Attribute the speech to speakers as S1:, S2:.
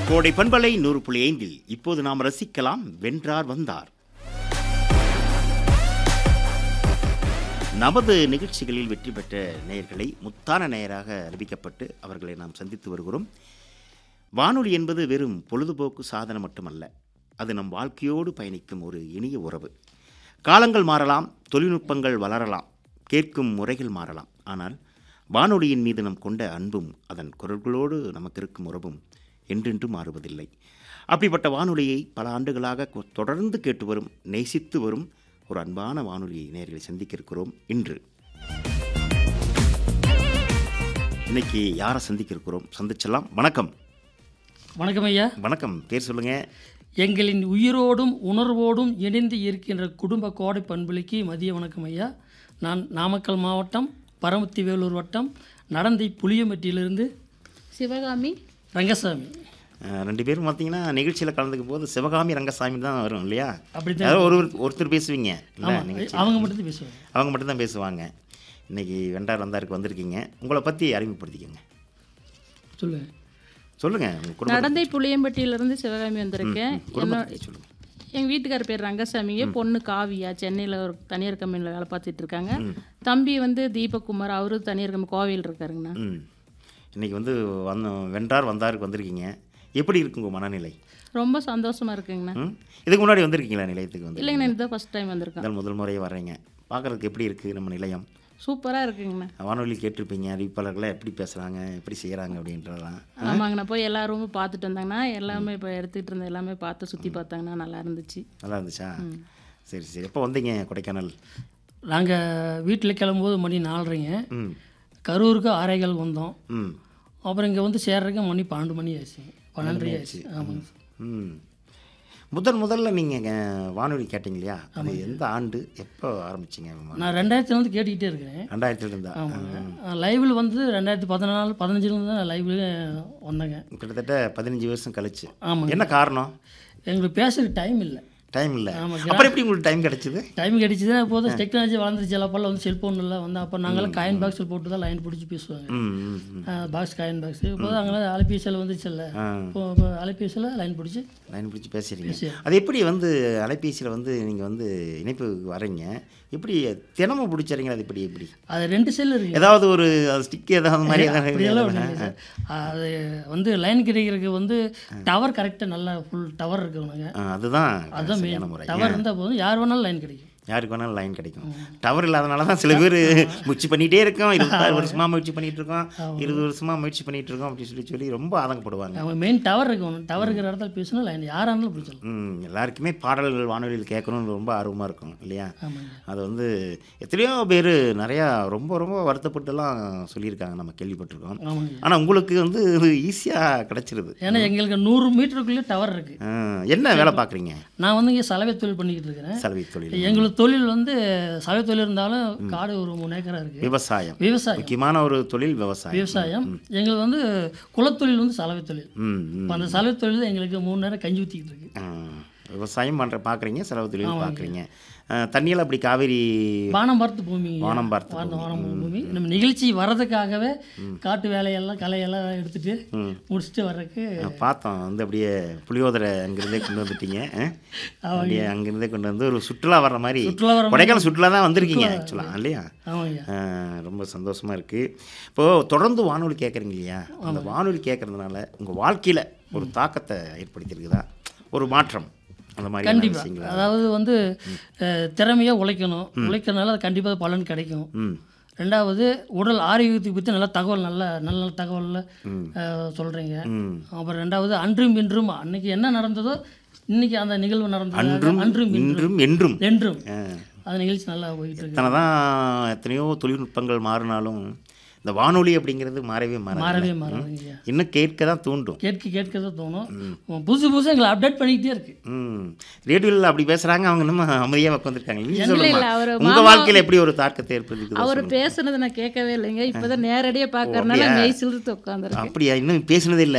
S1: கோடை பண்பலை நூறு புள்ளி ஐந்தில் இப்போது நாம் ரசிக்கலாம் வென்றார் வந்தார் நமது நிகழ்ச்சிகளில் வெற்றி பெற்ற நேயர்களை முத்தான நேயராக அறிவிக்கப்பட்டு அவர்களை நாம் சந்தித்து வருகிறோம் வானொலி என்பது வெறும் பொழுதுபோக்கு சாதனம் மட்டுமல்ல அது நம் வாழ்க்கையோடு பயணிக்கும் ஒரு இனிய உறவு காலங்கள் மாறலாம் தொழில்நுட்பங்கள் வளரலாம் கேட்கும் முறைகள் மாறலாம் ஆனால் வானொலியின் மீது நம் கொண்ட அன்பும் அதன் குரல்களோடு நமக்கு இருக்கும் உறவும் என்றென்றும் மாறுவதில்லை அப்படிப்பட்ட வானொலியை பல ஆண்டுகளாக கொ- தொடர்ந்து கேட்டு வரும் நேசித்து வரும் ஒரு அன்பான வானொலி நேர்களை சந்திக்க இருக்கிறோம் இன்று இன்னைக்கு யாரை சந்திக்க இருக்கிறோம் சந்திச்சலாம் வணக்கம்
S2: வணக்கம் ஐயா
S1: வணக்கம் பேர் சொல்லுங்க
S2: எங்களின் உயிரோடும் உணர்வோடும் இணைந்து இருக்கின்ற குடும்ப கோடை பண்புலிக்கு மதிய வணக்கம் ஐயா நான் நாமக்கல் மாவட்டம் பரமத்தி வேலூர் வட்டம் நடந்தை புளியம்பட்டியிலிருந்து
S3: சிவகாமி
S2: ரங்கசாமி
S1: அஹ், ரெண்டு பேரும் பார்த்தீங்கன்னா நிகழ்ச்சியில் கலந்துக்கும் போது சிவகாமி ரங்கசாமி தான் வரும் இல்லையா
S2: அப்படித்தான்
S1: அதாவது ஒரு ஒருத்தர் பேசுவீங்க இல்லை
S2: ஆமாம்
S1: நிகழ்ச்சி
S2: அவங்க மட்டும் பேசுவாங்க
S1: அவங்க மட்டும்தான் பேசுவாங்க இன்னைக்கு வெண்டார் வந்தாருக்கு வந்திருக்கீங்க உங்களை பற்றி அறிமுகப்படுத்திக்கங்க
S2: சொல்லுங்க
S1: சொல்லுங்க உங்க குடும்ப
S3: நடந்தை புளியம்பட்டியிலிருந்து சிவகாமி வந்திருக்கேன்
S1: குடும்பத்தை
S3: என்னோட
S1: பத்தி சொல்லுங்க
S3: எங்கள் வீட்டுக்கார் பேர் ரங்கசாமிங்க பொண்ணு காவியா சென்னையில் ஒரு தனியார் கம்பெனியில் வேலை பார்த்துட்டு இருக்காங்க தம்பி வந்து தீபக்குமார் அவரு தனியார் கம்பெனி கோவையில் இருக்காருங்கண்ணா
S1: ம் இன்னைக்கு வந்து வந்த வென்றார் வந்தாருக்கு வந்திருக்கீங்க எப்படி இருக்குங்க உங்க மனநிலை
S3: ரொம்ப சந்தோஷமா இருக்குங்கண்ணா
S1: ம் இதுக்கு முன்னாடி வந்திருக்கீங்களா நிலையத்துக்கு வந்து
S3: இல்லைங்கண்ணா இதுதான் ஃபர்ஸ்ட் டைம் வந்திருக்கேன்
S1: முதல் முதல் முறையே வர்றீங்க பார்க்குறதுக்கு எப்படி இருக்குது நம்ம நிலையம்
S3: சூப்பராக இருக்குங்கண்ணா
S1: வானொலி கேட்டிருப்பீங்க அறிவிப்பாளர்களை எப்படி பேசுகிறாங்க எப்படி செய்கிறாங்க அப்படின்றதெல்லாம்
S3: ஆமாங்கண்ணா போய் எல்லா ரூமும் பார்த்துட்டு வந்தாங்கண்ணா எல்லாமே இப்போ எடுத்துக்கிட்டு இருந்த எல்லாமே பார்த்து சுற்றி பார்த்தாங்கண்ணா நல்லா இருந்துச்சு
S1: நல்லா இருந்துச்சா சரி சரி எப்போ வந்தீங்க கொடைக்கானல்
S2: நாங்கள் வீட்டில் கிளம்பும்போது மணி நாலரைங்க
S1: ம்
S2: கரூருக்கு ஆரைகள் வந்தோம்
S1: ம்
S2: அப்புறம் இங்கே வந்து சேர்றதுக்கு மணி பன்னெண்டு மணி ஆச்சு பன்னெண்டரை ஆச்சு ஆமாங்க
S1: ம் முதன் முதல்ல நீங்கள் வானொலி கேட்டீங்க இல்லையா அது எந்த ஆண்டு எப்போ ஆரம்பிச்சிங்க
S2: நான் ரெண்டாயிரத்துல வந்து கேட்டுக்கிட்டே இருக்கிறேன்
S1: ரெண்டாயிரத்துல இருந்தா
S2: ஆமாங்க லைவில் வந்து ரெண்டாயிரத்தி பதினாலு பதினஞ்சுலேருந்து தான் லைவ்ல வந்தேங்க
S1: கிட்டத்தட்ட பதினஞ்சு வருஷம் கழிச்சு
S2: ஆமாங்க
S1: என்ன காரணம்
S2: எங்களுக்கு பேசுறதுக்கு டைம் இல்லை
S1: டைம் இல்லை
S2: ஆமாங்க.
S1: அப்புறம் எப்படி உங்களுக்கு டைம் கிடைச்சிது
S2: டைம் கிடைச்சது இப்போது டெக்னாலஜி வளர்ந்துருச்சு அப்போல்லாம் வந்து செல்ஃபோன் எல்லாம் வந்து அப்போ நாங்களாம் காயின் பாக்ஸில் போட்டு தான் லைன் பிடிச்சி பேசுவாங்க
S1: ம் ம் ம்
S2: பாக்ஸ் காயின் பாக்ஸ் இப்போ தான் அங்கெல்லாம் அலைபேசியில் வந்துச்சுல்ல
S1: ஆ
S2: இப்போ இப்போ அலைபேசியில் லைன் பிடிச்சி
S1: லைன் பிடிச்சி பேசுகிறீங்க அது எப்படி வந்து அலைபேசியில் வந்து நீங்கள் வந்து இணைப்பு வரீங்க எப்படி தினமும் பிடிச்சறீங்க அது எப்படி எப்படி
S2: அது ரெண்டு செல் இருக்கு
S1: ஏதாவது ஒரு ஸ்டிக் ஏதாவது மாதிரி
S2: அப்படியெல்லாம் ஒண்ணும்
S1: ஏதாவது
S2: இல்லை சார். அது வந்து லைன் கிடைக்கிறதுக்கு வந்து டவர் கரெக்டாக நல்லா ஃபுல் டவர் இருக்கணுங்க
S1: ஆ, அதுதான்
S2: அதுதான்
S1: சரியான
S2: மெயின்
S1: முறை
S2: டவர் இருந்தால் போதும் யார் வேணாலும் லைன் கிடைக்கும்
S1: யாருக்கு வேணாலும் லைன் கிடைக்கும் டவர் இல்லாதனால தான் சில பேர் முயற்சி பண்ணிகிட்டே இருக்கோம் இருபத்தாறு வருஷமாக முயற்சி பண்ணிட்டு இருக்கோம் இருபது வருஷமாக முயற்சி பண்ணிட்டு இருக்கோம் அப்படின்னு சொல்லி சொல்லி ரொம்ப ஆதங்கப்படுவாங்க
S2: அவங்க மெயின் டவர் இருக்கணும் டவர் இருக்கிற இடத்துல பேசினா லைன் யாராக இருந்தாலும் பிடிச்சலாம்
S1: ம் எல்லாருக்குமே பாடல்கள் வானொலியில் கேட்கணும்னு ரொம்ப ஆர்வமாக இருக்கும் இல்லையா
S2: ஆமாங்க
S1: அது வந்து எத்தனையோ பேர் நிறையா ரொம்ப ரொம்ப வருத்தப்பட்டுலாம் சொல்லியிருக்காங்க நம்ம கேள்விப்பட்டிருக்கோம்
S2: ஆமாங்க
S1: ஆனால் உங்களுக்கு வந்து இது ஈஸியாக கிடச்சிருது
S2: ஏன்னா எங்களுக்கு நூறு மீட்டருக்குள்ளே டவர் இருக்குது
S1: ஆ, என்ன வேலை பார்க்குறீங்க
S2: நான் வந்து இங்கே சலவை தொழில் பண்ணிக்கிட்டு இருக்கிறேன்
S1: சலவை தொழில்
S2: எங்களுக்கு தொழில் வந்து சலவை தொழில் இருந்தாலும் காடு ஒரு மூணு ஏக்கரா இருக்கு
S1: விவசாயம்
S2: விவசாயம்
S1: முக்கியமான ஒரு தொழில் விவசாயம்
S2: விவசாயம் எங்களுக்கு வந்து குலத்தொழில் வந்து சலவை தொழில்
S1: ம் ம்
S2: இப்போ அந்த சலவை தொழில் எங்களுக்கு மூணு நேரம் கஞ்சி ஊற்றிக்கிட்டு இருக்கு
S1: ஆ, விவசாயம் பண்ணுற பார்க்குறீங்க செலவு தொழில் பார்க்குறீங்க தண்ணியில் அப்படி காவேரி
S2: வானம் பார்த்து பூமி
S1: வானம் பார்த்து
S2: வானம் வானம் பூமி நம்ம நிகழ்ச்சி வர்றதுக்காகவே காட்டு வேலையெல்லாம் கலையெல்லாம் எடுத்துட்டு முடிச்சுட்டு வர்றதுக்கு
S1: பார்த்தோம் வந்து அப்படியே புளியோதரை அங்கிருந்தே கொண்டு வந்துட்டீங்க ஆ? அப்படியே அங்கிருந்தே கொண்டு வந்து ஒரு சுற்றுலா வர்ற மாதிரி
S2: சுற்றுலா வர
S1: கொடைக்கானல் சுற்றுலா தான் வந்திருக்கீங்க ஆக்சுவலாக இல்லையா
S2: ஆமாங்க
S1: ஆ, ரொம்ப சந்தோஷமாக இருக்குது இப்போது தொடர்ந்து வானொலி கேட்குறீங்க இல்லையா அந்த வானொலி கேட்குறதுனால உங்கள் வாழ்க்கையில் ஒரு தாக்கத்தை ஏற்படுத்தியிருக்குதா ஒரு மாற்றம் அந்த மாதிரி
S2: கண்டிப்பா
S1: விஷயங்களா
S2: அதாவது வந்து அஹ், திறமையா உழைக்கணும் உழைக்கிறதுனால அது கண்டிப்பாக பலன் கிடைக்கும்
S1: ம்
S2: ரெண்டாவது உடல் ஆரோக்கியத்துக்கு பற்றி நல்ல தகவல் நல்ல நல்ல நல்ல தகவலில் சொல்கிறீங்க
S1: ம்
S2: அப்புறம் ரெண்டாவது அன்றும் இன்றும் அன்னைக்கு என்ன நடந்ததோ இன்னைக்கு அந்த நிகழ்வு நடந்தது
S1: அன்றும்
S2: அன்றும் இன்றும்
S1: இன்றும் என்றும்
S2: என்றும்
S1: ஆ.
S2: அந்த நிகழ்ச்சி நல்லா போயிட்டு இருக்கு
S1: எத்தனை தான் எத்தனையோ தொழில்நுட்பங்கள் மாறினாலும் இந்த வானொலி அப்படிங்கிறது மாறவே மாறாது
S2: மாறவே மாறாதுங்க
S1: இன்னும் கேட்க தான் தூண்டும்
S2: கேட்க கேட்க தான் தோணும் புதுசு புதுசாக எங்களை அப்டேட் பண்ணிக்கிட்டே இருக்கு
S1: ம் ரேடியோவில் அப்படி பேசுகிறாங்க அவங்க இன்னும் அமைதியாக உட்காந்துருக்காங்க நீங்க
S3: இல்ல,
S1: சொல்லுங்க
S3: இல்ல, அவரு
S1: உங்கள்
S3: மாமா-
S1: வாழ்க்கையில் எப்படி ஒரு தாக்கத்தை ஏற்படுத்திக்குது
S3: அவர் பேசுனதை நான் கேட்கவே இல்லைங்க இப்பதான் நேரடியாக பார்க்கறதுனால மெய் சிலிர்த்து உட்காந்துருக்கேன்
S1: அப்படியா இன்னும் பேசினதே இல்லை